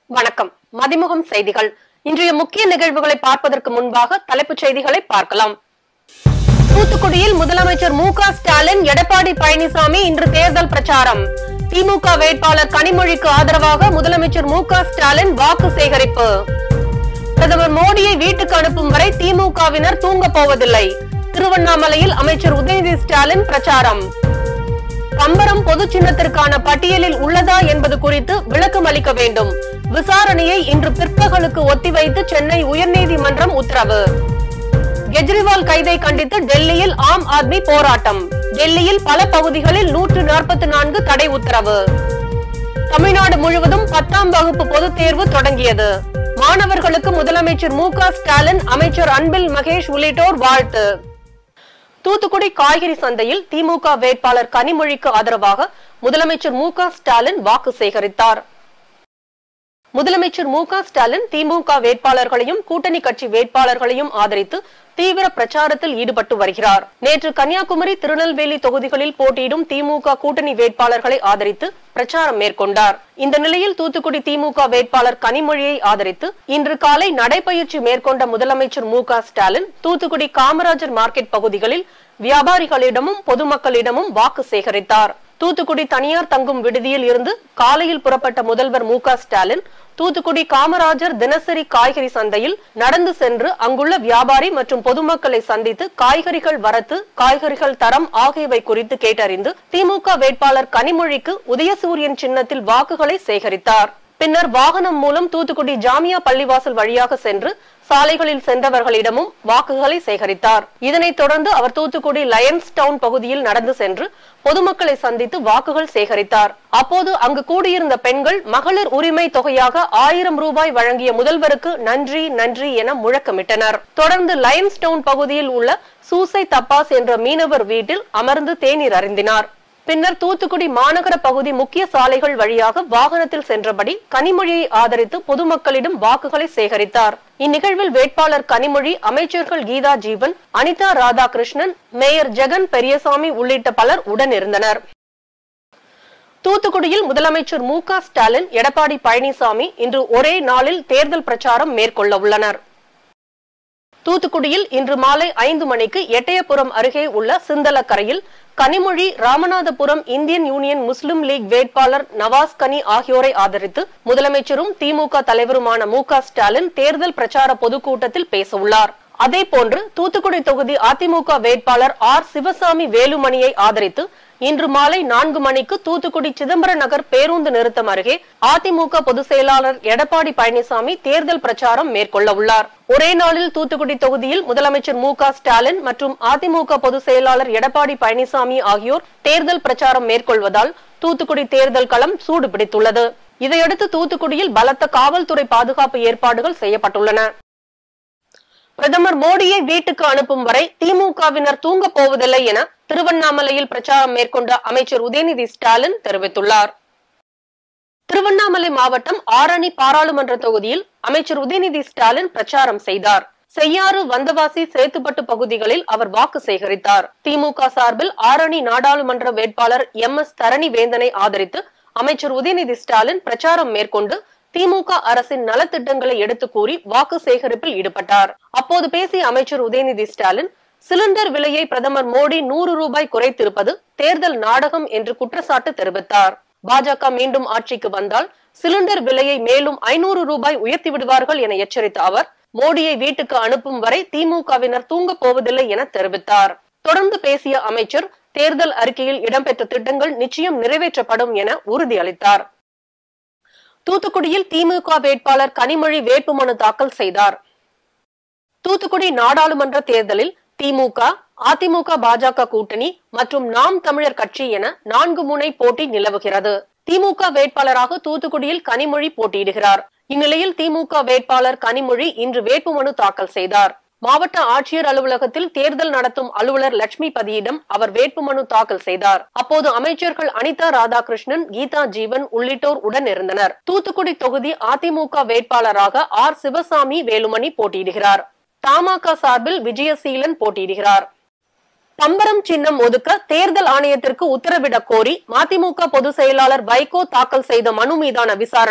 வணக்கம் மதிமுகம் செய்திகள் இன்றைய முக்கிய நிகழ்வுகளை பார்ப்பதற்கு முன்பாக தலைப்புச் செய்திகளை பார்க்கலாம் தூத்துக்குடியில் முதலமைச்சர் மு க ஸ்டாலின் எடப்பாடி பழனிசாமி இன்று தேர்தல் பிரச்சாரம் திமுக வேட்பாளர் கனிமொழிக்கு ஆதரவாக முதலமைச்சர் மு க ஸ்டாலின் வாக்கு சேகரிப்பு பிரதமர் மோடியை வீட்டுக்கு அனுப்பும் வரை திமுகவினர் தூங்கப் போவதில்லை திருவண்ணாமலையில் அமைச்சர் உதயநிதி ஸ்டாலின் பிரச்சாரம் பம்பரம் பொது சின்னத்திற்கான பட்டியலில் உள்ளதா என்பது குறித்து விளக்கம் அளிக்க வேண்டும் விசாரணையை இன்று பிற்பகலுக்கு ஒத்திவைத்து சென்னை உயர்நீதிமன்றம் உத்தரவு கெஜ்ரிவால் கைதை கண்டித்து டெல்லியில் ஆம் ஆத்மி போராட்டம் டெல்லியில் பல பகுதிகளில் நூற்று நாற்பத்தி நான்கு தடை உத்தரவு தமிழ்நாடு முழுவதும் பத்தாம் வகுப்பு பொதுத் தேர்வு தொடங்கியது மாணவர்களுக்கு முதலமைச்சர் மு க ஸ்டாலின் அமைச்சர் அன்பில் மகேஷ் உள்ளிட்டோர் வாழ்த்து தூத்துக்குடி காய்கறி சந்தையில் திமுக வேட்பாளர் கனிமொழிக்கு ஆதரவாக முதலமைச்சர் மு க ஸ்டாலின் வாக்கு சேகரித்தார் முதலமைச்சர் மு க ஸ்டாலின் திமுக வேட்பாளர்களையும் கூட்டணி கட்சி வேட்பாளர்களையும் ஆதரித்து தீவிர பிரச்சாரத்தில் ஈடுபட்டு வருகிறார் நேற்று கன்னியாகுமரி திருநெல்வேலி தொகுதிகளில் போட்டியிடும் திமுக கூட்டணி வேட்பாளர்களை ஆதரித்து பிரச்சாரம் மேற்கொண்டார் இந்த நிலையில் தூத்துக்குடி திமுக வேட்பாளர் கனிமொழியை ஆதரித்து இன்று காலை நடைபயிற்சி மேற்கொண்ட முதலமைச்சர் மு க ஸ்டாலின் தூத்துக்குடி காமராஜர் மார்க்கெட் பகுதிகளில் வியாபாரிகளிடமும் பொதுமக்களிடமும் வாக்கு சேகரித்தார் தூத்துக்குடி தனியார் தங்கும் விடுதியில் இருந்து காலையில் புறப்பட்ட முதல்வர் மு க ஸ்டாலின் தூத்துக்குடி காமராஜர் தினசரி காய்கறி சந்தையில் நடந்து சென்று அங்குள்ள வியாபாரி மற்றும் பொதுமக்களை சந்தித்து காய்கறிகள் வரத்து காய்கறிகள் தரம் ஆகியவை குறித்து கேட்டறிந்து திமுக வேட்பாளர் கனிமொழிக்கு உதயசூரியன் சின்னத்தில் வாக்குகளை சேகரித்தார் பின்னர் வாகனம் மூலம் தூத்துக்குடி ஜாமியா பள்ளிவாசல் வழியாக சென்று சாலைகளில் சென்றவர்களிடமும் வாக்குகளை சேகரித்தார் இதனைத் தொடர்ந்து அவர் தூத்துக்குடி லயன்ஸ் டவுன் பகுதியில் நடந்து சென்று பொதுமக்களை சந்தித்து வாக்குகள் சேகரித்தார் அப்போது அங்கு கூடியிருந்த பெண்கள் மகளிர் உரிமை தொகையாக ஆயிரம் ரூபாய் வழங்கிய முதல்வருக்கு நன்றி நன்றி என முழக்கமிட்டனர் தொடர்ந்து லயன்ஸ் டவுன் பகுதியில் உள்ள சூசை தப்பாஸ் என்ற மீனவர் வீட்டில் அமர்ந்து தேநீர் அருந்தினார் பின்னர் தூத்துக்குடி மாநகர பகுதி முக்கிய சாலைகள் வழியாக வாகனத்தில் சென்றபடி கனிமொழியை ஆதரித்து பொதுமக்களிடம் வாக்குகளை சேகரித்தார் இந்நிகழ்வில் வேட்பாளர் கனிமொழி அமைச்சர்கள் கீதா ஜீவன் அனிதா ராதாகிருஷ்ணன் மேயர் ஜெகன் பெரியசாமி உள்ளிட்ட பலர் உடனிருந்தனர் தூத்துக்குடியில் முதலமைச்சர் மு க ஸ்டாலின் எடப்பாடி பழனிசாமி இன்று ஒரே நாளில் தேர்தல் பிரச்சாரம் மேற்கொள்ள உள்ளனர் தூத்துக்குடியில் இன்று மாலை ஐந்து மணிக்கு எட்டயபுரம் அருகே உள்ள சிந்தலக்கரையில் Kanimozhi Ramanathapuram Indian Union Muslim League வேட்பாளர் நவாஸ் கனி ஆகியோரை ஆதரித்து முதலமைச்சரும் திமுக தலைவருமான மு க ஸ்டாலின் தேர்தல் பிரச்சார பொதுக்கூட்டத்தில் பேச உள்ளார் அதேபோன்று தூத்துக்குடி தொகுதி அதிமுக வேட்பாளர் ஆர் சிவசாமி வேலுமணியை ஆதரித்து இன்று மாலை நான்கு மணிக்கு தூத்துக்குடி சிதம்பர நகர் பேருந்து நிறுத்தம் அருகே அதிமுக பொதுச் செயலாளர் எடப்பாடி பழனிசாமி தேர்தல் பிரச்சாரம் மேற்கொள்ள உள்ளார் ஒரே நாளில் தூத்துக்குடி தொகுதியில் முதலமைச்சர் மு க ஸ்டாலின் மற்றும் அதிமுக பொதுச் செயலாளர் எடப்பாடி பழனிசாமி ஆகியோர் தேர்தல் பிரச்சாரம் மேற்கொள்வதால் தூத்துக்குடி தேர்தல் களம் சூடு பிடித்துள்ளது இதையடுத்து தூத்துக்குடியில் பலத்த காவல்துறை பாதுகாப்பு ஏற்பாடுகள் செய்யப்பட்டுள்ளன பிரதமர் மோடியை வீட்டுக்கு அனுப்பும் வரை திமுகவினர் தூங்கப் போவதில்லை என திருவண்ணாமலையில் பிரச்சாரம் மேற்கொண்ட அமைச்சர் உதயநிதி ஸ்டாலின் தெரிவித்துள்ளார் திருவண்ணாமலை மாவட்டம் ஆரணி பாராளுமன்ற தொகுதியில் அமைச்சர் உதயநிதி ஸ்டாலின் பிரச்சாரம் செய்தார் செய்யாறு வந்தவாசி சேத்துப்பட்டு பகுதிகளில் அவர் வாக்கு சேகரித்தார் திமுக சார்பில் ஆரணி நாடாளுமன்ற வேட்பாளர் எம் எஸ் தரணி வேந்தனை ஆதரித்து அமைச்சர் உதயநிதி ஸ்டாலின் பிரச்சாரம் மேற்கொண்டு திமுக அரசின் நலத்திட்டங்களை எடுத்து கூறி வாக்கு சேகரிப்பில் ஈடுபட்டார் அப்போது பேசிய அமைச்சர் உதயநிதி ஸ்டாலின் சிலிண்டர் விலையை பிரதமர் மோடி நூறு ரூபாய் குறைத்திருப்பது தேர்தல் நாடகம் என்று குற்றச்சாட்டு தெரிவித்தார் பாஜக மீண்டும் ஆட்சிக்கு வந்தால் சிலிண்டர் விலையை மேலும் ஐநூறு ரூபாய் உயர்த்தி விடுவார்கள் என எச்சரித்த அவர் மோடியை வீட்டுக்கு அனுப்பும் வரை திமுகவினர் தூங்கப் போவதில்லை என தெரிவித்தார் தொடர்ந்து பேசிய அமைச்சர் தேர்தல் அறிக்கையில் இடம்பெற்ற திட்டங்கள் நிச்சயம் நிறைவேற்றப்படும் என உறுதியளித்தார் தூத்துக்குடியில் திமுக வேட்பாளர் கனிமொழி வேட்புமனு தாக்கல் செய்தார் தூத்துக்குடி நாடாளுமன்ற தேர்தலில் திமுக அதிமுக பாஜக கூட்டணி மற்றும் நாம் தமிழர் கட்சி என நான்கு முனை போட்டி நிலவுகிறது திமுக வேட்பாளராக தூத்துக்குடியில் கனிமொழி போட்டியிடுகிறார் இந்நிலையில் திமுக வேட்பாளர் கனிமொழி இன்று வேட்புமனு தாக்கல் செய்தார் மாவட்ட ஆட்சியர் அலுவலகத்தில் தேர்தல் நடத்தும் அலுவலர் லட்சுமி பதியிடம் அவர் வேட்புமனு தாக்கல் செய்தார் அப்போது அமைச்சர்கள் அனிதா ராதாகிருஷ்ணன் கீதா ஜீவன் உள்ளிட்டோர் உடன் இருந்தனர் தூத்துக்குடி தொகுதி அதிமுக வேட்பாளராக ஆர் சிவசாமி வேலுமணி போட்டியிடுகிறார் தமாக சார்பில் விஜயசீலன் போட்டியிடுகிறார் பம்பரம் சின்னம் ஒதுக்க தேர்தல் ஆணையத்திற்கு உத்தரவிடக் கோரி மதிமுக பொதுச் செயலாளர் வைகோ தாக்கல் செய்த மனு மீதான விசாரணை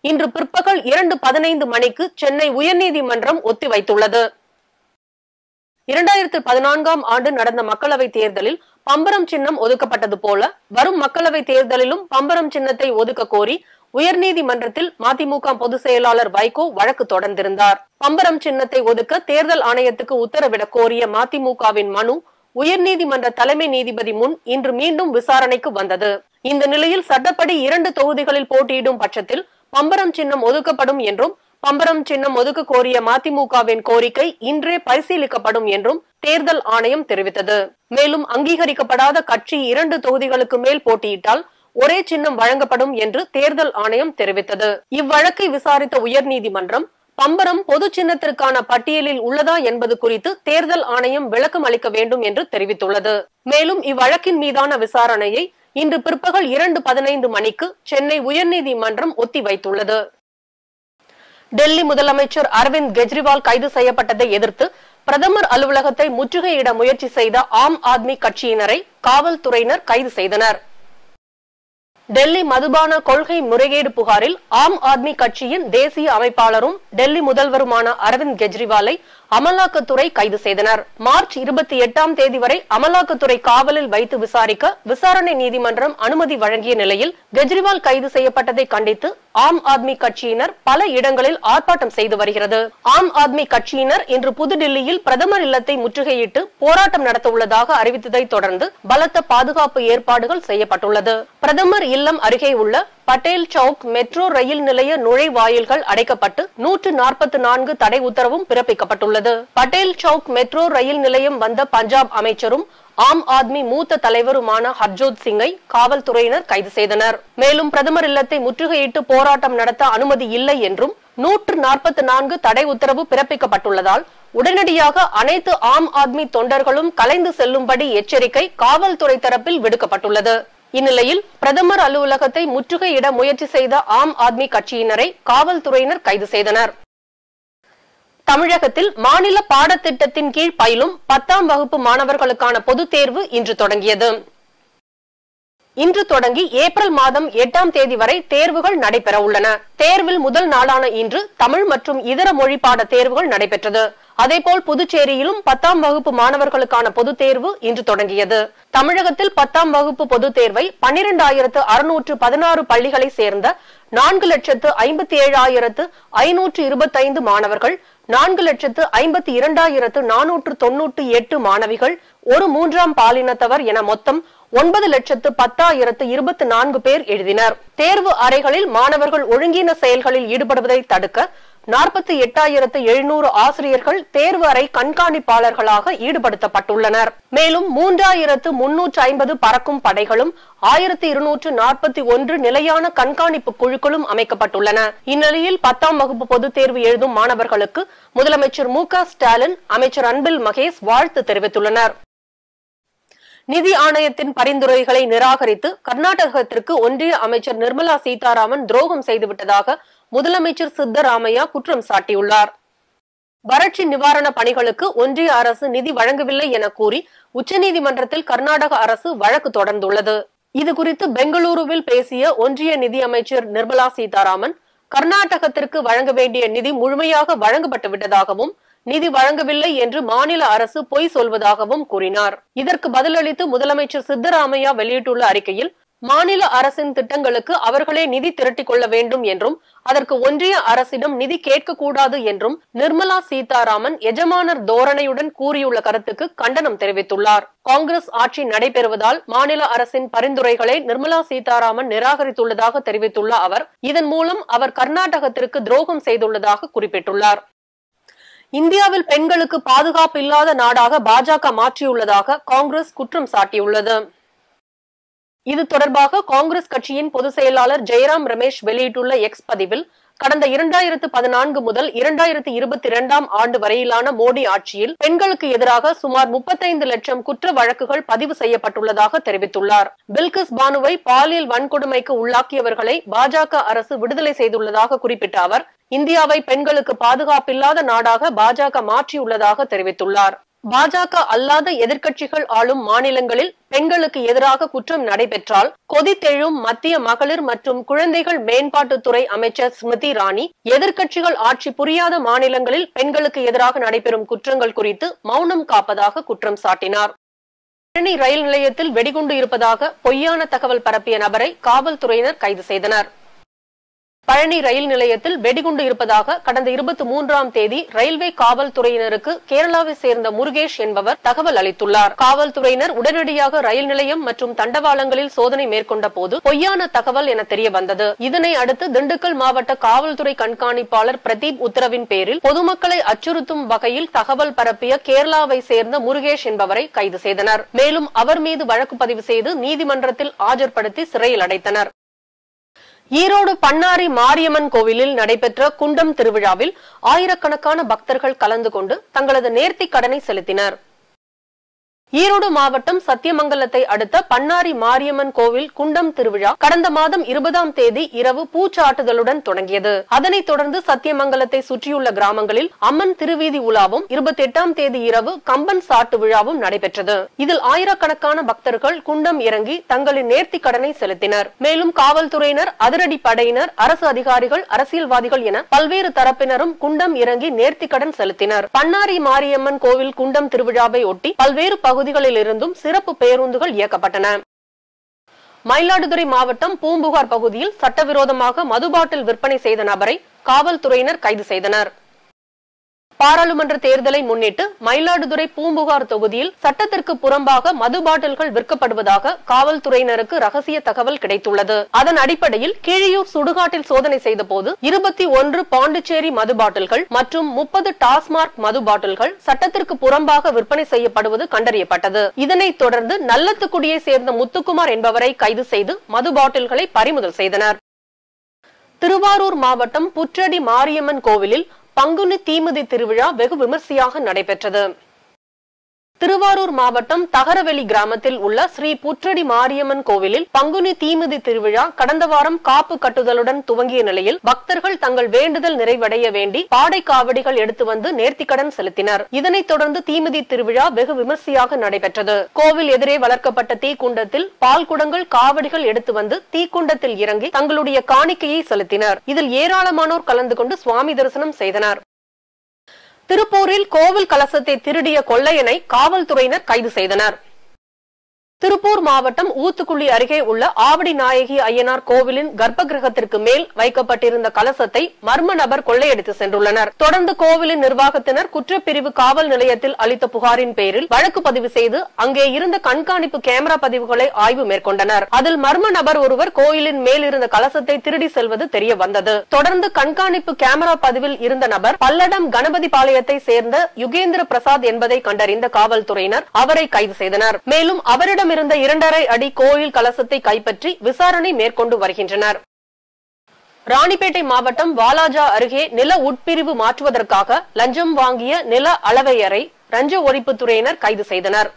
இன்று பிற்பகல் இரண்டு பதினைந்து மணிக்கு சென்னை உயர்நீதிமன்றம் ஒத்திவைத்துள்ளது இரண்டாயிரத்து பதினான்காம் ஆண்டு நடந்த மக்களவை தேர்தலில் பம்பரம் சின்னம் ஒதுக்கப்பட்டது போல வரும் மக்களவை தேர்தலிலும் பம்பரம் சின்னத்தை ஒதுக்க கோரி உயர்நீதிமன்றத்தில் மதிமுக பொதுச் செயலாளர் வைகோ வழக்கு தொடர்ந்திருந்தார் பம்பரம் சின்னத்தை ஒதுக்க தேர்தல் ஆணையத்துக்கு உத்தரவிடக் கோரிய மதிமுகவின் மனு உயர்நீதிமன்ற தலைமை நீதிபதி முன் இன்று மீண்டும் விசாரணைக்கு வந்தது இந்த நிலையில் சட்டப்படி இரண்டு தொகுதிகளில் போட்டியிடும் பட்சத்தில் பம்பரம் சின்னம் ஒதுக்கப்படும் என்றும் பம்பரம் சின்னம் ஒதுக்க கோரிய மதிமுகவின் கோரிக்கை இன்றே பரிசீலிக்கப்படும் என்றும் தேர்தல் ஆணையம் தெரிவித்தது மேலும் அங்கீகரிக்கப்படாத கட்சி இரண்டு தொகுதிகளுக்கு மேல் போட்டியிட்டால் ஒரே சின்னம் வழங்கப்படும் என்று தேர்தல் ஆணையம் தெரிவித்தது இவ்வழக்கை விசாரித்த உயர்நீதிமன்றம் பம்பரம் பொது சின்னத்திற்கான பட்டியலில் உள்ளதா என்பது குறித்து தேர்தல் ஆணையம் விளக்கம் அளிக்க வேண்டும் என்று தெரிவித்துள்ளது மேலும் இவ்வழக்கின் மீதான விசாரணையை இன்று பிற்பகல் இரண்டு பதினைந்து மணிக்கு சென்னை உயர்நீதிமன்றம் ஒத்திவைத்துள்ளது டெல்லி முதலமைச்சர் அரவிந்த் கெஜ்ரிவால் கைது செய்யப்பட்டதை எதிர்த்து பிரதமர் அலுவலகத்தை முற்றுகையிட முயற்சி செய்த ஆம் ஆத்மி கட்சியினரை காவல்துறையினர் கைது செய்தனர் டெல்லி மதுபான கொள்கை முறைகேடு புகாரில் ஆம் ஆத்மி கட்சியின் தேசிய அமைப்பாளரும் டெல்லி முதல்வருமான அரவிந்த் கெஜ்ரிவாலை அமலாக்கத்துறை கைது செய்தனர் மார்ச் இருபத்தி எட்டாம் தேதி வரை அமலாக்கத்துறை காவலில் வைத்து விசாரிக்க விசாரணை நீதிமன்றம் அனுமதி வழங்கிய நிலையில் கெஜ்ரிவால் கைது செய்யப்பட்டதை கண்டித்து ஆம் ஆத்மி கட்சியினர் பல இடங்களில் ஆர்ப்பாட்டம் செய்து வருகிறது ஆம் ஆத்மி கட்சியினர் இன்று புதுடில்லியில் பிரதமர் இல்லத்தை முற்றுகையிட்டு போராட்டம் நடத்த உள்ளதாக அறிவித்ததை தொடர்ந்து பலத்த பாதுகாப்பு ஏற்பாடுகள் செய்யப்பட்டுள்ளது பிரதமர் இல்லம் அருகே உள்ள பட்டேல் சவுக் மெட்ரோ ரயில் நிலைய நுழைவாயில்கள் அடைக்கப்பட்டு நூற்று நாற்பத்தி நான்கு தடை உத்தரவும் பிறப்பிக்கப்பட்டுள்ளது பட்டேல் சவுக் மெட்ரோ ரயில் நிலையம் வந்த பஞ்சாப் அமைச்சரும் ஆம் ஆத்மி மூத்த தலைவருமான ஹர்ஜோத் சிங்கை காவல்துறையினர் கைது செய்தனர் மேலும் பிரதமர் இல்லத்தை முற்றுகையிட்டு போராட்டம் நடத்த அனுமதி இல்லை என்றும் நூற்று நாற்பத்தி நான்கு தடை உத்தரவு பிறப்பிக்கப்பட்டுள்ளதால் உடனடியாக அனைத்து ஆம் ஆத்மி தொண்டர்களும் கலைந்து செல்லும்படி எச்சரிக்கை காவல்துறை தரப்பில் விடுக்கப்பட்டுள்ளது இந்நிலையில் பிரதமர் அலுவலகத்தை முற்றுகையிட முயற்சி செய்த ஆம் ஆத்மி கட்சியினரை காவல்துறையினர் கைது செய்தனர் தமிழகத்தில் மாநில பாடத்திட்டத்தின் கீழ் பயிலும் பத்தாம் வகுப்பு மாணவர்களுக்கான பொதுத் தேர்வு இன்று தொடங்கியது இன்று தொடங்கி ஏப்ரல் மாதம் எட்டாம் தேதி வரை தேர்வுகள் நடைபெற உள்ளன தேர்வில் முதல் நாளான இன்று தமிழ் மற்றும் இதர மொழி பாட தேர்வுகள் நடைபெற்றது அதேபோல் புதுச்சேரியிலும் பத்தாம் வகுப்பு மாணவர்களுக்கான பொதுத் தேர்வு இன்று தொடங்கியது தமிழகத்தில் பத்தாம் வகுப்பு பொதுத் தேர்வை பன்னிரண்டாயிரத்து அறுநூற்று பதினாறு பள்ளிகளை சேர்ந்த நான்கு லட்சத்து ஐம்பத்தி ஏழாயிரத்து ஐநூற்று இருபத்தைந்து மாணவர்கள் நான்கு லட்சத்து ஐம்பத்தி இரண்டாயிரத்து நானூற்று தொன்னூற்றி எட்டு மாணவிகள் ஒரு மூன்றாம் பாலினத்தவர் என மொத்தம் ஒன்பது லட்சத்து பத்தாயிரத்து இருபத்தி நான்கு பேர் எழுதினர் தேர்வு அறைகளில் மாணவர்கள் ஒழுங்கீன செயல்களில் ஈடுபடுவதை தடுக்க நாற்பத்தி எட்டாயிரத்து எழுநூறு ஆசிரியர்கள் தேர்வு அறை கண்காணிப்பாளர்களாக ஈடுபடுத்தப்பட்டுள்ளனர் மேலும் மூன்றாயிரத்து முன்னூற்று ஐம்பது பறக்கும் படைகளும் ஆயிரத்தி இருநூற்று நாற்பத்தி ஒன்று நிலையான கண்காணிப்பு குழுக்களும் அமைக்கப்பட்டுள்ளன இந்நிலையில் பத்தாம் வகுப்பு பொதுத் தேர்வு எழுதும் மாணவர்களுக்கு முதலமைச்சர் மு க ஸ்டாலின் அமைச்சர் அன்பில் மகேஷ் வாழ்த்து தெரிவித்துள்ளனர் நிதி ஆணையத்தின் பரிந்துரைகளை நிராகரித்து கர்நாடகத்திற்கு ஒன்றிய அமைச்சர் நிர்மலா சீதாராமன் துரோகம் செய்துவிட்டதாக முதலமைச்சர் சித்தராமையா குற்றம் சாட்டியுள்ளார் வறட்சி நிவாரண பணிகளுக்கு ஒன்றிய அரசு நிதி வழங்கவில்லை என கூறி உச்சநீதிமன்றத்தில் கர்நாடக அரசு வழக்கு தொடர்ந்துள்ளது இது குறித்து பெங்களூருவில் பேசிய ஒன்றிய நிதி அமைச்சர் நிர்மலா சீதாராமன் கர்நாடகத்திற்கு வழங்க வேண்டிய நிதி முழுமையாக வழங்கப்பட்டு விட்டதாகவும் நிதி வழங்கவில்லை என்று மாநில அரசு பொய் சொல்வதாகவும் கூறினார் இதற்கு பதிலளித்து முதலமைச்சர் சித்தராமையா வெளியிட்டுள்ள அறிக்கையில் மாநில அரசின் திட்டங்களுக்கு அவர்களே நிதி திரட்டிக் கொள்ள வேண்டும் என்றும் அதற்கு ஒன்றிய அரசிடம் நிதி கேட்கக்கூடாது என்றும் நிர்மலா சீதாராமன் எஜமானர் தோரணையுடன் கூறியுள்ள கருத்துக்கு கண்டனம் தெரிவித்துள்ளார் காங்கிரஸ் ஆட்சி நடைபெறுவதால் மாநில அரசின் பரிந்துரைகளை நிர்மலா சீதாராமன் நிராகரித்துள்ளதாக தெரிவித்துள்ள அவர் இதன் மூலம் அவர் கர்நாடகத்திற்கு துரோகம் செய்துள்ளதாக குறிப்பிட்டுள்ளார் இந்தியாவில் பெண்களுக்கு பாதுகாப்பு இல்லாத நாடாக பாஜக மாற்றியுள்ளதாக காங்கிரஸ் குற்றம் சாட்டியுள்ளது இது தொடர்பாக காங்கிரஸ் கட்சியின் பொதுச் செயலாளர் ஜெயராம் ரமேஷ் வெளியிட்டுள்ள எக்ஸ் பதிவில் கடந்த இரண்டாயிரத்து பதினான்கு முதல் இரண்டாயிரத்து இருபத்தி இரண்டாம் ஆண்டு வரையிலான மோடி ஆட்சியில் பெண்களுக்கு எதிராக சுமார் முப்பத்தைந்து லட்சம் குற்ற வழக்குகள் பதிவு செய்யப்பட்டுள்ளதாக தெரிவித்துள்ளார் பில்கிஸ் பானுவை பாலியல் வன்கொடுமைக்கு உள்ளாக்கியவர்களை பாஜக அரசு விடுதலை செய்துள்ளதாக குறிப்பிட்ட அவர் இந்தியாவை பெண்களுக்கு பாதுகாப்பில்லாத நாடாக பாஜக மாற்றியுள்ளதாக தெரிவித்துள்ளார் பாஜக அல்லாத எதிர்க்கட்சிகள் ஆளும் மாநிலங்களில் பெண்களுக்கு எதிராக குற்றம் நடைபெற்றால் கொதித்தெழும் மத்திய மகளிர் மற்றும் குழந்தைகள் மேம்பாட்டுத்துறை அமைச்சர் ஸ்மிருதி இரானி எதிர்க்கட்சிகள் ஆட்சி புரியாத மாநிலங்களில் பெண்களுக்கு எதிராக நடைபெறும் குற்றங்கள் குறித்து மௌனம் காப்பதாக குற்றம் சாட்டினார் பழனி ரயில் நிலையத்தில் வெடிகுண்டு இருப்பதாக பொய்யான தகவல் பரப்பிய நபரை காவல்துறையினர் கைது செய்தனர் பழனி ரயில் நிலையத்தில் வெடிகுண்டு இருப்பதாக கடந்த இருபத்தி மூன்றாம் தேதி ரயில்வே காவல்துறையினருக்கு கேரளாவை சேர்ந்த முருகேஷ் என்பவர் தகவல் அளித்துள்ளார் காவல்துறையினர் உடனடியாக ரயில் நிலையம் மற்றும் தண்டவாளங்களில் சோதனை மேற்கொண்ட போது பொய்யான தகவல் என தெரிய வந்தது இதனை அடுத்து திண்டுக்கல் மாவட்ட காவல்துறை கண்காணிப்பாளர் பிரதீப் உத்தரவின் பேரில் பொதுமக்களை அச்சுறுத்தும் வகையில் தகவல் பரப்பிய கேரளாவை சேர்ந்த முருகேஷ் என்பவரை கைது செய்தனர் மேலும் அவர் மீது வழக்கு பதிவு செய்து நீதிமன்றத்தில் ஆஜர்படுத்தி சிறையில் அடைத்தனர் ஈரோடு பண்ணாரி மாரியம்மன் கோவிலில் நடைபெற்ற குண்டம் திருவிழாவில் ஆயிரக்கணக்கான பக்தர்கள் கலந்து கொண்டு தங்களது நேர்த்திக் கடனை செலுத்தினர் ஈரோடு மாவட்டம் சத்தியமங்கலத்தை அடுத்த பண்ணாரி மாரியம்மன் கோவில் குண்டம் திருவிழா கடந்த மாதம் இருபதாம் தேதி இரவு பூச்சாட்டுதலுடன் தொடங்கியது அதனைத் தொடர்ந்து சத்தியமங்கலத்தை சுற்றியுள்ள கிராமங்களில் அம்மன் திருவீதி உலாவும் இருபத்தி எட்டாம் தேதி இரவு கம்பன் சாட்டு விழாவும் நடைபெற்றது இதில் ஆயிரக்கணக்கான பக்தர்கள் குண்டம் இறங்கி தங்களின் நேர்த்திக் கடனை செலுத்தினர் மேலும் காவல்துறையினர் அதிரடி படையினர் அரசு அதிகாரிகள் அரசியல்வாதிகள் என பல்வேறு தரப்பினரும் குண்டம் இறங்கி நேர்த்திக் கடன் செலுத்தினர் பண்ணாரி மாரியம்மன் கோவில் குண்டம் திருவிழாவை ஒட்டி பல்வேறு பகுதிகளில் இருந்தும் சிறப்பு பேருந்துகள் இயக்கப்பட்டன மயிலாடுதுறை மாவட்டம் பூம்புகார் பகுதியில் சட்டவிரோதமாக மது பாட்டில் விற்பனை செய்த நபரை காவல்துறையினர் கைது செய்தனர் பாராளுமன்ற தேர்தலை முன்னிட்டு மயிலாடுதுறை பூம்புகார் தொகுதியில் சட்டத்திற்கு புறம்பாக மது பாட்டில்கள் விற்கப்படுவதாக காவல்துறையினருக்கு ரகசிய தகவல் கிடைத்துள்ளது அதன் அடிப்படையில் கீழியூர் சுடுகாட்டில் சோதனை செய்தபோது இருபத்தி ஒன்று பாண்டிச்சேரி மது பாட்டில்கள் மற்றும் முப்பது டாஸ்மார்க் மது பாட்டில்கள் சட்டத்திற்கு புறம்பாக விற்பனை செய்யப்படுவது கண்டறியப்பட்டது இதனைத் தொடர்ந்து நல்லத்துக்குடியை சேர்ந்த முத்துக்குமார் என்பவரை கைது செய்து மது பாட்டில்களை பறிமுதல் செய்தனர் திருவாரூர் மாவட்டம் புற்றடி மாரியம்மன் கோவிலில் பங்குனி தீமிதி திருவிழா வெகு விமர்சையாக நடைபெற்றது திருவாரூர் மாவட்டம் தகரவெளி கிராமத்தில் உள்ள ஸ்ரீ புற்றடி மாரியம்மன் கோவிலில் பங்குனி தீமிதி திருவிழா கடந்த வாரம் காப்பு கட்டுதலுடன் துவங்கிய நிலையில் பக்தர்கள் தங்கள் வேண்டுதல் நிறைவடைய வேண்டி பாடை காவடிகள் எடுத்து வந்து நேர்த்திக்கடன் செலுத்தினர் இதனைத் தொடர்ந்து தீமிதி திருவிழா வெகு விமர்சையாக நடைபெற்றது கோவில் எதிரே வளர்க்கப்பட்ட தீக்குண்டத்தில் பால் குடங்கள் காவடிகள் எடுத்து வந்து தீக்குண்டத்தில் இறங்கி தங்களுடைய காணிக்கையை செலுத்தினர் இதில் ஏராளமானோர் கலந்து கொண்டு சுவாமி தரிசனம் செய்தனர் திருப்பூரில் கோவில் கலசத்தை திருடிய கொள்ளையனை காவல்துறையினர் கைது செய்தனர் திருப்பூர் மாவட்டம் ஊத்துக்குழி அருகே உள்ள ஆவடி நாயகி ஐயனார் கோவிலின் கர்ப்ப கிரகத்திற்கு மேல் வைக்கப்பட்டிருந்த கலசத்தை மர்ம நபர் கொள்ளையடித்து சென்றுள்ளனர் தொடர்ந்து கோவிலின் நிர்வாகத்தினர் குற்றப்பிரிவு காவல் நிலையத்தில் அளித்த புகாரின் பேரில் வழக்கு பதிவு செய்து அங்கே இருந்த கண்காணிப்பு கேமரா பதிவுகளை ஆய்வு மேற்கொண்டனர் அதில் மர்ம நபர் ஒருவர் கோயிலின் மேல் இருந்த கலசத்தை திருடி செல்வது தெரிய வந்தது தொடர்ந்து கண்காணிப்பு கேமரா பதிவில் இருந்த நபர் பல்லடம் கணபதி பாளையத்தை சேர்ந்த யுகேந்திர பிரசாத் என்பதை கண்டறிந்த காவல்துறையினர் அவரை கைது செய்தனர் மேலும் அவரிடம் இருந்த இரண்டரை அடி கோயில் கலசத்தை கைப்பற்றி விசாரணை மேற்கொண்டு வருகின்றனர் ராணிப்பேட்டை மாவட்டம் வாலாஜா அருகே நில உட்பிரிவு மாற்றுவதற்காக லஞ்சம் வாங்கிய நில அளவையரை லஞ்ச ஒழிப்புத்துறையினர் கைது செய்தனர்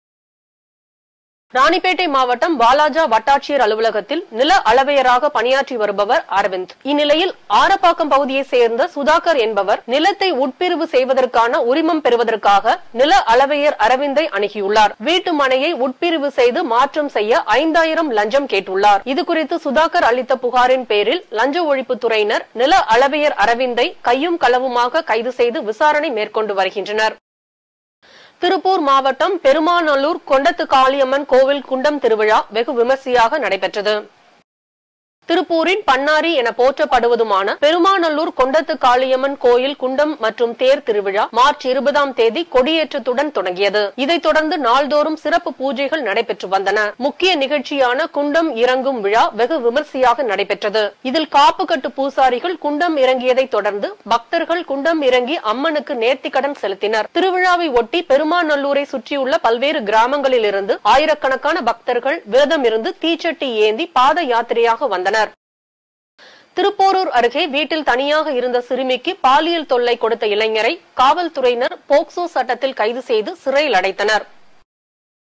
ராணிப்பேட்டை மாவட்டம் வாலாஜா வட்டாட்சியர் அலுவலகத்தில் நில அளவையராக பணியாற்றி வருபவர் அரவிந்த் இந்நிலையில் ஆரப்பாக்கம் பகுதியைச் சேர்ந்த சுதாகர் என்பவர் நிலத்தை உட்பிரிவு செய்வதற்கான உரிமம் பெறுவதற்காக நில அளவையர் அரவிந்தை அணுகியுள்ளார் வீட்டு மனையை உட்பிரிவு செய்து மாற்றம் செய்ய ஐந்தாயிரம் லஞ்சம் கேட்டுள்ளார் இதுகுறித்து சுதாகர் அளித்த புகாரின் பேரில் லஞ்ச ஒழிப்புத்துறையினர் நில அளவையர் அரவிந்தை கையும் களவுமாக கைது செய்து விசாரணை மேற்கொண்டு வருகின்றனர் திருப்பூர் மாவட்டம் பெருமாநல்லூர் கொண்டத்து காளியம்மன் கோவில் குண்டம் திருவிழா வெகு விமர்சையாக நடைபெற்றது திருப்பூரின் பன்னாரி என போற்றப்படுவதுமான பெருமாநல்லூர் கொண்டத்து காளியம்மன் கோயில் குண்டம் மற்றும் தேர் திருவிழா மார்ச் இருபதாம் தேதி கொடியேற்றத்துடன் தொடங்கியது இதைத் தொடர்ந்து நாள்தோறும் சிறப்பு பூஜைகள் நடைபெற்று வந்தன முக்கிய நிகழ்ச்சியான குண்டம் இறங்கும் விழா வெகு விமர்சையாக நடைபெற்றது இதில் காப்பு கட்டு பூசாரிகள் குண்டம் இறங்கியதைத் தொடர்ந்து பக்தர்கள் குண்டம் இறங்கி அம்மனுக்கு நேர்த்திக்கடன் செலுத்தினர் திருவிழாவை ஒட்டி பெருமாநல்லூரை சுற்றியுள்ள பல்வேறு கிராமங்களில் இருந்து ஆயிரக்கணக்கான பக்தர்கள் விரதம் இருந்து தீச்சட்டி ஏந்தி பாத யாத்திரையாக வந்தனர் திருப்போரூர் அருகே வீட்டில் தனியாக இருந்த சிறுமிக்கு பாலியல் தொல்லை கொடுத்த இளைஞரை காவல்துறையினர் போக்சோ சட்டத்தில் கைது செய்து சிறையில் அடைத்தனர்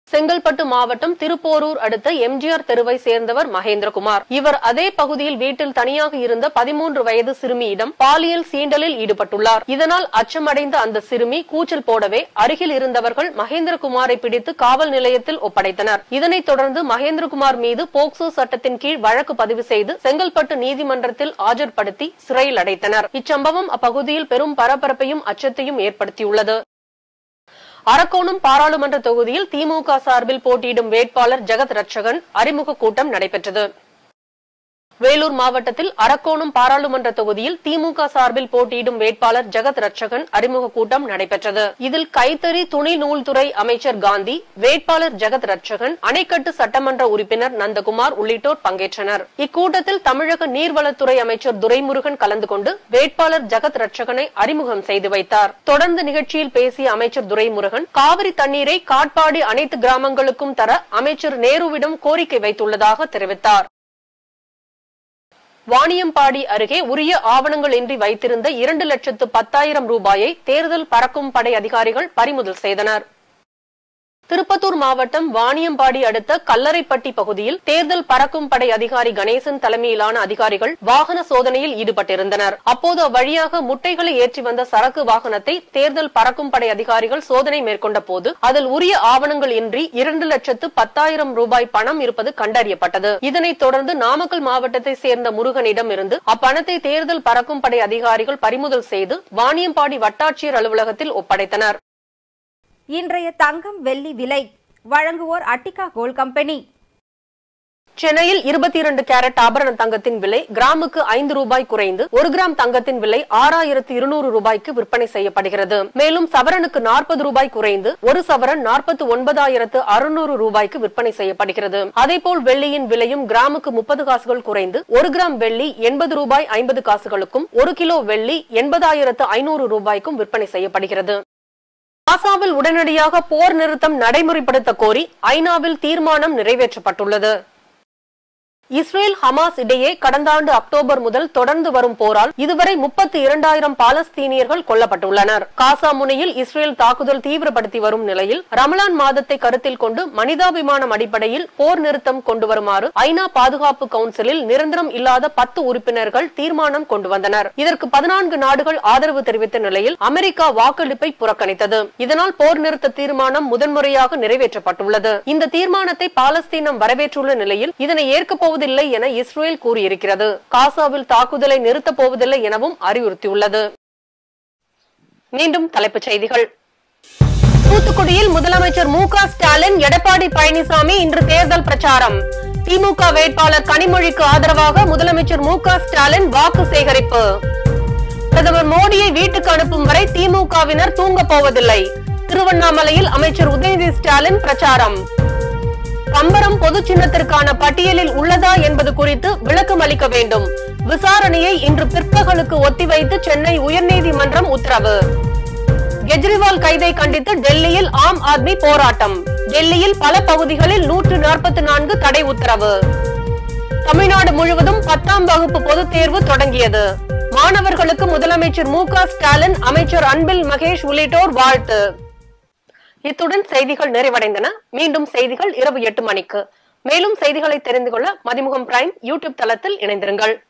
செங்கல்பட்டு மாவட்டம் திருப்போரூர் அடுத்த எம்ஜிஆர் தெருவை சேர்ந்தவர் மகேந்திரகுமார் இவர் அதே பகுதியில் வீட்டில் தனியாக இருந்த பதிமூன்று வயது சிறுமியிடம் பாலியல் சீண்டலில் ஈடுபட்டுள்ளார் இதனால் அச்சமடைந்த அந்த சிறுமி கூச்சல் போடவே அருகில் இருந்தவர்கள் மகேந்திரகுமாரை பிடித்து காவல் நிலையத்தில் ஒப்படைத்தனர் இதனைத் தொடர்ந்து மகேந்திரகுமார் மீது போக்சோ சட்டத்தின் கீழ் வழக்கு பதிவு செய்து செங்கல்பட்டு நீதிமன்றத்தில் ஆஜர்படுத்தி சிறையில் அடைத்தனர் இச்சம்பவம் அப்பகுதியில் பெரும் பரபரப்பையும் அச்சத்தையும் ஏற்படுத்தியுள்ளது அரக்கோணம் பாராளுமன்ற தொகுதியில் திமுக சார்பில் போட்டியிடும் வேட்பாளர் ஜெகத் ரட்சகன் அறிமுக கூட்டம் நடைபெற்றது வேலூர் மாவட்டத்தில் அரக்கோணம் பாராளுமன்ற தொகுதியில் திமுக சார்பில் போட்டியிடும் வேட்பாளர் ஜெகத் ரட்சகன் அறிமுக கூட்டம் நடைபெற்றது இதில் கைத்தறி துணி நூல்துறை அமைச்சர் காந்தி வேட்பாளர் ஜெகத் ரட்சகன் அணைக்கட்டு சட்டமன்ற உறுப்பினர் நந்தகுமார் உள்ளிட்டோர் பங்கேற்றனர் இக்கூட்டத்தில் தமிழக நீர்வளத்துறை அமைச்சர் துரைமுருகன் கலந்து கொண்டு வேட்பாளர் ஜெகத் ரட்சகனை அறிமுகம் செய்து வைத்தார் தொடர்ந்து நிகழ்ச்சியில் பேசிய அமைச்சர் துரைமுருகன் காவிரி தண்ணீரை காட்பாடி அனைத்து கிராமங்களுக்கும் தர அமைச்சர் நேருவிடம் கோரிக்கை வைத்துள்ளதாக தெரிவித்தார் வாணியம்பாடி அருகே உரிய ஆவணங்கள் இன்றி வைத்திருந்த இரண்டு லட்சத்து பத்தாயிரம் ரூபாயை தேர்தல் பறக்கும் படை அதிகாரிகள் பறிமுதல் செய்தனர் திருப்பத்தூர் மாவட்டம் வாணியம்பாடி அடுத்த கல்லறைப்பட்டி பகுதியில் தேர்தல் பறக்கும் படை அதிகாரி கணேசன் தலைமையிலான அதிகாரிகள் வாகன சோதனையில் ஈடுபட்டிருந்தனர் அப்போது அவ்வழியாக முட்டைகளை ஏற்றி வந்த சரக்கு வாகனத்தை தேர்தல் பறக்கும் படை அதிகாரிகள் சோதனை மேற்கொண்ட போது அதில் உரிய ஆவணங்கள் இன்றி இரண்டு லட்சத்து பத்தாயிரம் ரூபாய் பணம் இருப்பது கண்டறியப்பட்டது இதனைத் தொடர்ந்து நாமக்கல் மாவட்டத்தை சேர்ந்த முருகனிடம் இருந்து அப்பணத்தை தேர்தல் பறக்கும் படை அதிகாரிகள் பறிமுதல் செய்து வாணியம்பாடி வட்டாட்சியர் அலுவலகத்தில் ஒப்படைத்தனர் இன்றைய தங்கம் வெள்ளி விலை வழங்குவோர் அட்டிகா கோல்ட் கம்பெனி சென்னையில் இருபத்தி இரண்டு கேரட் ஆபரண தங்கத்தின் விலை கிராமுக்கு ஐந்து ரூபாய் குறைந்து ஒரு கிராம் தங்கத்தின் விலை ஆறாயிரத்து இருநூறு ரூபாய்க்கு விற்பனை செய்யப்படுகிறது மேலும் சவரனுக்கு நாற்பது ரூபாய் குறைந்து ஒரு சவரன் நாற்பத்தி ஒன்பதாயிரத்து அறுநூறு ரூபாய்க்கு விற்பனை செய்யப்படுகிறது அதேபோல் வெள்ளியின் விலையும் கிராமுக்கு முப்பது காசுகள் குறைந்து ஒரு கிராம் வெள்ளி எண்பது ரூபாய் ஐம்பது காசுகளுக்கும் ஒரு கிலோ வெள்ளி எண்பதாயிரத்து ஐநூறு ரூபாய்க்கும் விற்பனை செய்யப்படுகிறது காசாவில் உடனடியாக போர் நிறுத்தம் நடைமுறைப்படுத்த கோரி ஐநாவில் தீர்மானம் நிறைவேற்றப்பட்டுள்ளது இஸ்ரேல் ஹமாஸ் இடையே கடந்த ஆண்டு அக்டோபர் முதல் தொடர்ந்து வரும் போரால் இதுவரை முப்பத்தி இரண்டாயிரம் பாலஸ்தீனியர்கள் கொல்லப்பட்டுள்ளனர் காசா முனையில் இஸ்ரேல் தாக்குதல் தீவிரப்படுத்தி வரும் நிலையில் ரமலான் மாதத்தை கருத்தில் கொண்டு மனிதாபிமானம் அடிப்படையில் போர் நிறுத்தம் கொண்டு வருமாறு ஐநா பாதுகாப்பு கவுன்சிலில் நிரந்தரம் இல்லாத பத்து உறுப்பினர்கள் தீர்மானம் கொண்டு வந்தனர் இதற்கு பதினான்கு நாடுகள் ஆதரவு தெரிவித்த நிலையில் அமெரிக்கா வாக்களிப்பை புறக்கணித்தது இதனால் போர் நிறுத்த தீர்மானம் முதன்முறையாக நிறைவேற்றப்பட்டுள்ளது இந்த தீர்மானத்தை பாலஸ்தீனம் வரவேற்றுள்ள நிலையில் இதனை ஏற்கப் போவதில்லை என இஸ்ரேல் கூறியிருக்கிறது காசாவில் தாக்குதலை நிறுத்தப் போவதில்லை எனவும் அறிவுறுத்தியுள்ளது மீண்டும் தலைப்புச் செய்திகள் தூத்துக்குடியில் முதலமைச்சர் மு க ஸ்டாலின் எடப்பாடி பழனிசாமி இன்று தேர்தல் பிரச்சாரம் திமுக வேட்பாளர் கனிமொழிக்கு ஆதரவாக முதலமைச்சர் மு க ஸ்டாலின் வாக்கு சேகரிப்பு பிரதமர் மோடியை வீட்டுக்கு அனுப்பும் வரை திமுகவினர் தூங்கப் போவதில்லை திருவண்ணாமலையில் அமைச்சர் உதயநிதி ஸ்டாலின் பிரச்சாரம் பம்பரம் பொது சின்னத்திற்கான பட்டியலில் உள்ளதா என்பது குறித்து விளக்கம் அளிக்க வேண்டும் விசாரணையை இன்று பிற்பகலுக்கு ஒத்திவைத்து சென்னை உயர்நீதிமன்றம் உத்தரவு கெஜ்ரிவால் கைதை கண்டித்து டெல்லியில் ஆம் ஆத்மி போராட்டம் டெல்லியில் பல பகுதிகளில் நூற்று நாற்பத்தி நான்கு தடை உத்தரவு தமிழ்நாடு முழுவதும் பத்தாம் வகுப்பு பொதுத் தேர்வு தொடங்கியது மாணவர்களுக்கு முதலமைச்சர் மு க ஸ்டாலின் அமைச்சர் அன்பில் மகேஷ் உள்ளிட்டோர் வாழ்த்து இத்துடன் செய்திகள் நிறைவடைந்தன மீண்டும் செய்திகள் இரவு எட்டு மணிக்கு மேலும் செய்திகளை தெரிந்து கொள்ள மதிமுகம் பிரைம் யூடியூப் தளத்தில் இணைந்திருங்கள்